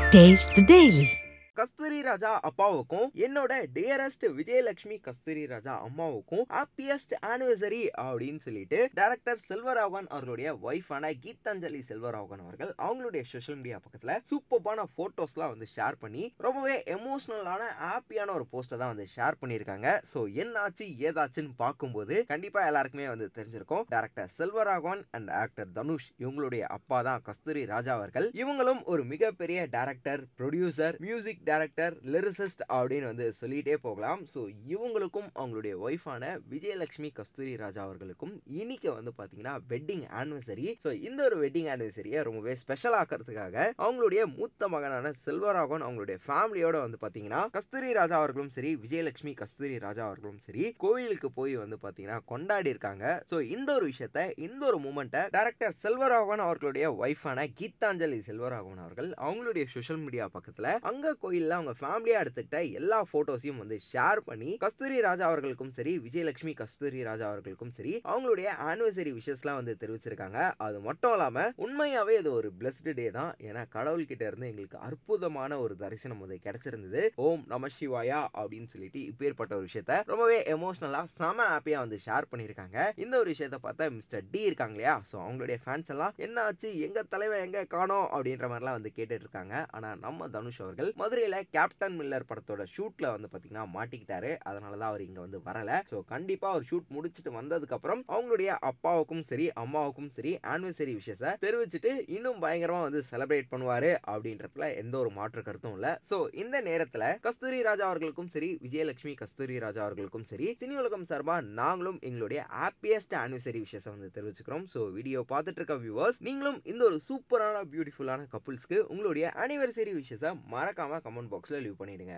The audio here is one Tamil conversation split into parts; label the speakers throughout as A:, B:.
A: Taste the Daily.
B: கஸ்தூரி ராஜா அப்பாவுக்கும் என்னோட டியரஸ்ட் விஜயலட்சுமி கஸ்தூரி ராஜா அம்மாவுக்கும் ஹாப்பியஸ்ட் ஆனிவர்சரி அப்படின்னு சொல்லிட்டு டைரக்டர் செல்வராகவன் அவர்களுடைய ஒய்ஃபான கீதாஞ்சலி செல்வராகவன் அவர்கள் அவங்களுடைய சோஷியல் மீடியா பக்கத்துல சூப்பர்பான போட்டோஸ்லாம் வந்து ஷேர் பண்ணி ரொம்பவே எமோஷனலான ஹாப்பியான ஒரு போஸ்ட்டை தான் வந்து ஷேர் பண்ணியிருக்காங்க ஸோ என்னாச்சு ஏதாச்சுன்னு பார்க்கும்போது கண்டிப்பா எல்லாருக்குமே வந்து தெரிஞ்சிருக்கும் director Selvaraghavan and actor Dhanush இவங்களுடைய அப்பா தான் கஸ்தூரி ராஜா அவர்கள் இவங்களும் ஒரு மிகப்பெரிய director producer music director lyricist அப்படின்னு வந்து சொல்லிட்டே போகலாம் ஸோ இவங்களுக்கும் அவங்களுடைய ஒய்ஃபான விஜயலட்சுமி கஸ்தூரி ராஜா அவர்களுக்கும் இன்னைக்கு வந்து பார்த்தீங்கன்னா வெட்டிங் ஆனிவர்சரி ஸோ இந்த ஒரு வெட்டிங் ஆனிவர்சரியை ரொம்பவே ஸ்பெஷல் ஆக்கிறதுக்காக அவங்களுடைய மூத்த மகனான செல்வராகவன் அவங்களுடைய ஃபேமிலியோட வந்து பார்த்தீங்கன்னா கஸ்தூரி ராஜா அவர்களும் சரி விஜயலட்சுமி கஸ்தூரி ராஜா அவர்களும் சரி கோயிலுக்கு போய் வந்து பார்த்தீங்கன்னா கொண்டாடி இருக்காங்க ஸோ இந்த ஒரு விஷயத்த இந்த ஒரு மூமெண்ட்டை டைரக்டர் செல்வராகவன் அவர்களுடைய ஒய்ஃபான கீதாஞ்சலி செல்வராகவன் அவர்கள் அவங்களுடைய சோஷியல் மீடியா பக்கத்தில் அங்க கோயிலில் அவங்க ஃபேமிலியாக எடுத்துக்கிட்ட எல்லா ஃபோட்டோஸையும் வந்து ஷேர் பண்ணி கஸ்தூரி ராஜா அவர்களுக்கும் சரி விஜயலட்சுமி கஸ்தூரி ராஜா அவர்களுக்கும் சரி அவங்களுடைய ஆனிவர்சரி விஷஸ்லாம் வந்து தெரிவிச்சிருக்காங்க அது மட்டும் இல்லாம உண்மையாவே இது ஒரு பிளஸ்டு டே தான் ஏன்னா கடவுள்கிட்ட இருந்து எங்களுக்கு அற்புதமான ஒரு தரிசனம் வந்து கிடைச்சிருந்தது ஓம் நம சிவாயா அப்படின்னு சொல்லிட்டு இப்பேற்பட்ட ஒரு விஷயத்த ரொம்பவே எமோஷனலா செம ஹாப்பியா வந்து ஷேர் பண்ணியிருக்காங்க இந்த ஒரு விஷயத்த பார்த்தா மிஸ்டர் டி இருக்காங்க இல்லையா ஸோ அவங்களுடைய ஃபேன்ஸ் எல்லாம் என்ன ஆச்சு எங்க தலைவன் எங்க காணோம் அப்படின்ற மாதிரிலாம் வந்து கேட்டுட்டு இருக்காங்க ஆனா நம்ம தனுஷ் அவர்கள் மதுரையில கேப்டன் மில்லர் படத்தோட ஷூட்ல வந்து பாத்தீங்கன்னா மாட்டிக்கிட்டாரு அதனால தான் அவர் இங்க வந்து வரல ஸோ கண்டிப்பா அவர் ஷூட் முடிச்சிட்டு வந்ததுக்கு அப்புறம் அவங்களுடைய அப்பாவுக்கும் சரி அம்மாவுக்கும் சரி ஆனிவர்சரி விஷயத்தை தெரிவிச்சுட்டு இன்னும் பயங்கரமா வந்து செலிப்ரேட் பண்ணுவாரு அப்படின்றதுல எந்த ஒரு மாற்று கருத்தும் இல்ல ஸோ இந்த நேரத்துல கஸ்தூரி ராஜா அவர்களுக்கும் சரி விஜயலட்சுமி கஸ்தூரி ராஜா அவர்களுக்கும் சரி சினி உலகம் சார்பா நாங்களும் எங்களுடைய ஹாப்பியஸ்ட் ஆனிவர்சரி விஷயத்தை வந்து தெரிவிச்சுக்கிறோம் ஸோ வீடியோ பார்த்துட்டு இருக்க வியூவர்ஸ் நீங்களும் இந்த ஒரு சூப்பரான பியூட்டிஃபுல்லான கப்புள்ஸ்க்கு உங்களுடைய ஆனிவர்சரி விஷயத்தை மறக்காம கமெண்ட் பாக்ஸ்ல லீவ் பண்ணிடுங்க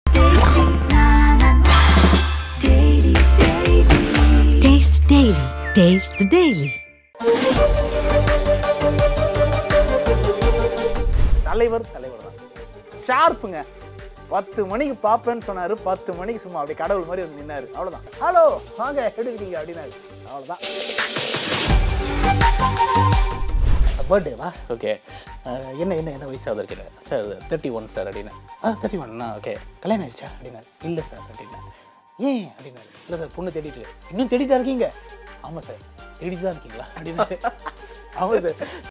A: Taste the Daily. Taste the Daily.
C: தலைவர் தலைவர் தான் ஷார்ப்புங்க பத்து மணிக்கு பார்ப்பேன்னு சொன்னாரு பத்து மணிக்கு சும்மா அப்படியே கடவுள் மாதிரி வந்து நின்னாரு அவ்வளவுதான் ஹலோ வாங்க எப்படி இருக்கீங்க அப்படின்னாரு அவ்வளவுதான் பர்த்டேவா ஓகே என்ன என்ன என்ன வயசு ஆகுது இருக்கல சார் தேர்ட்டி ஒன் சார் அப்படின்னு ஆ தேர்ட்டி ஒன்னா ஓகே கல்யாணம் ஆயிடுச்சா அப்படின்னாரு இல்லை சார் அப்படின்னா ஏன் அப்படின்னாரு இல்லை சார் பொண்ணு தேடிட்டு இன்னும் தேடிட்டா இருக்கீங்க ஆமாம் சார் தேடிட்டு தான் இருக்கீங்களா அப்படின்னாரு ஆமாம் சார்